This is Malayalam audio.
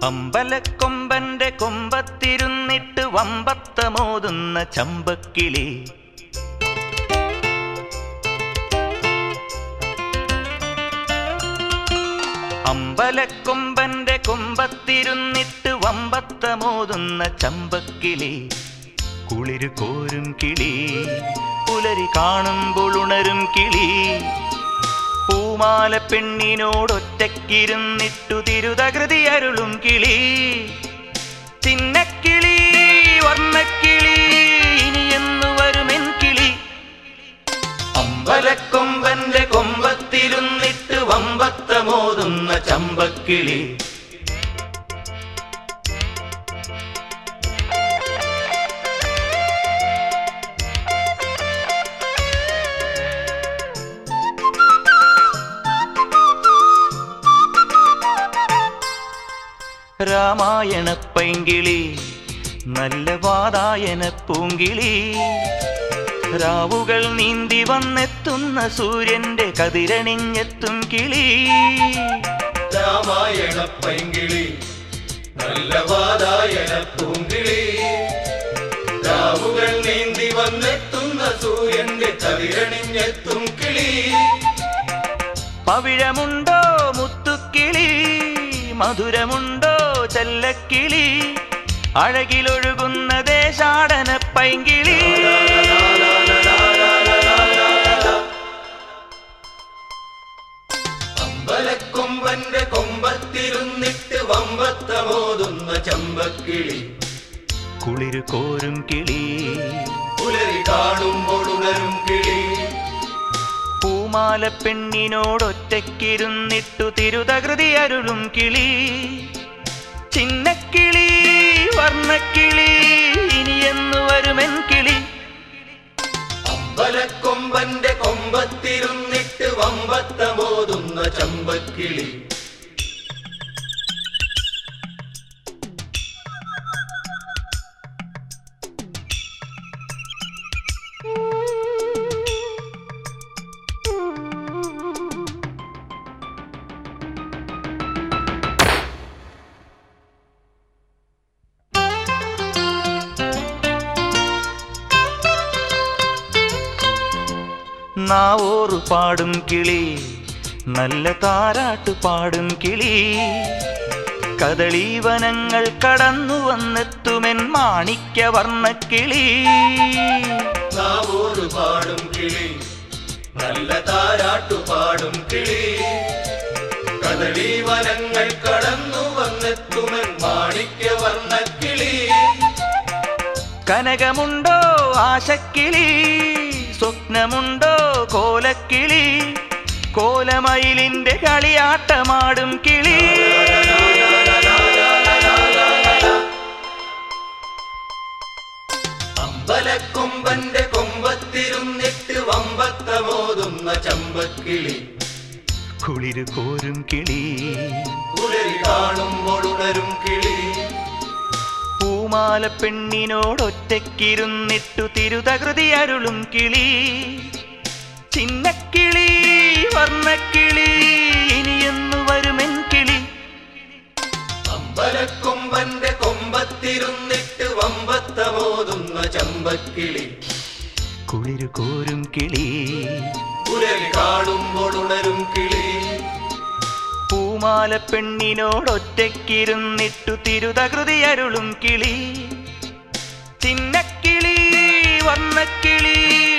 അമ്പലക്കൊമ്പന്റെ കൊമ്പത്തിരുന്നിട്ട് വമ്പത്തമോതുന്ന ചമ്പക്കിളി അമ്പലക്കൊമ്പന്റെ കൊമ്പത്തിരുന്നിട്ട് വമ്പത്തമോതുന്ന ചമ്പക്കിളി കുളിരു കോരും കിളി പുലരി കാണുമ്പോൾ ഉണരും കിളി പൂമാല പെണ്ണിനോടൊറ്റക്കിരുന്നിട്ടു തിരുതകൃതി അരുളും കിളി ചിന്നക്കിളി വർണ്ണക്കിളി ഇനിയെന്നു വരുമെൻ കിളി അമ്പലക്കൊമ്പന്റെ കൊമ്പത്തിരുന്നിട്ട് വമ്പത്തമോതുന്ന ചമ്പക്കിളി രാമായണ പൈങ്കിളി നല്ല വാതായന പൂങ്കിളി രാവുകൾ നീന്തി വന്നെത്തുന്ന സൂര്യന്റെ കതിരണിഞ്ഞെത്തും കിളി രാമായണ പൈങ്കിളി നല്ല വാതായന പൂങ്കിളി രാവുകൾ നീന്തി വന്നെത്തുന്ന സൂര്യന്റെ കതിരണിഞ്ഞെത്തും കിളി പവിഴമുണ്ടോ മുത്തുക്കിളി മധുരമുണ്ടോ ചെല്ലക്കിളി അഴകിലൊഴുകുന്ന ദേശാടന പൈങ്കിളി അമ്പലക്കൊമ്പന്റെ കൊമ്പത്തിരുന്നിട്ട് വമ്പത്തമോതുന്ന ചമ്പക്കിളി കുളിരു കോരും കിളി പുലരി കാണുമ്പോൾ ഉണരും കിളി പൂമാല പെണ്ണിനോടൊറ്റക്കിരുന്നിട്ടു തിരുതകൃതി അരുളും കിളി ചിന്നക്കിളി വർണ്ണക്കിളി ഇനിയെന്നു വരുമെൻ കിളി അമ്പലക്കൊമ്പന്റെ കൊമ്പത്തിരുന്നിട്ട് വമ്പത്തമോതുന്ന ചമ്പക്കിളി നാവോറു പാടും കിളി നല്ല താരാട്ട് പാടും കിളി കദളീവനങ്ങൾ കടന്നു വന്നെത്തുമെൻ മാണിക്യ വർണ്ണക്കിളി നാവോട് പാടും കിളി നല്ല താരാട്ടു പാടും കിളി കദളി വനങ്ങൾ കടന്നു വന്നെത്തുമൻ മാണിക്യവർണ്ണ കിളി കനകമുണ്ടോ ആശക്കിളി സ്വപ്നമുണ്ടോ കോലക്കിളി കോലമയിലിന്റെ കളിയാട്ടമാടും കിളി അമ്പലക്കൊമ്പന്റെ കൊമ്പത്തിരുന്നിട്ട് വമ്പത്തമോതുന്ന ചമ്പക്കിളി കുളിരു കോരും കിളി പുലരി കാണുമ്പോൾ ഉണരും കിളി പൂമാല പെണ്ണിനോടൊറ്റക്കിരുന്നിട്ടു തിരുതകൃതി അരുളും കിളി ചിന്നക്കിളി വർണ്ണക്കിളി ഇനിയെന്നു വരുമെൻ കിളി അമ്പലക്കൊമ്പന്റെ കൊമ്പത്തിരുന്നിട്ട് വമ്പത്തമോതുന്ന ചമ്പക്കിളി കുളിരു കോരും കിളി പുലരി കാണുമ്പോൾ ഉണരും കിളി പൂമാല പെണ്ണിനോടൊറ്റക്കിരുന്നിട്ടു തിരുതകൃതി അരുളും കിളി ചിന്നക്കിളി വർണ്ണക്കിളി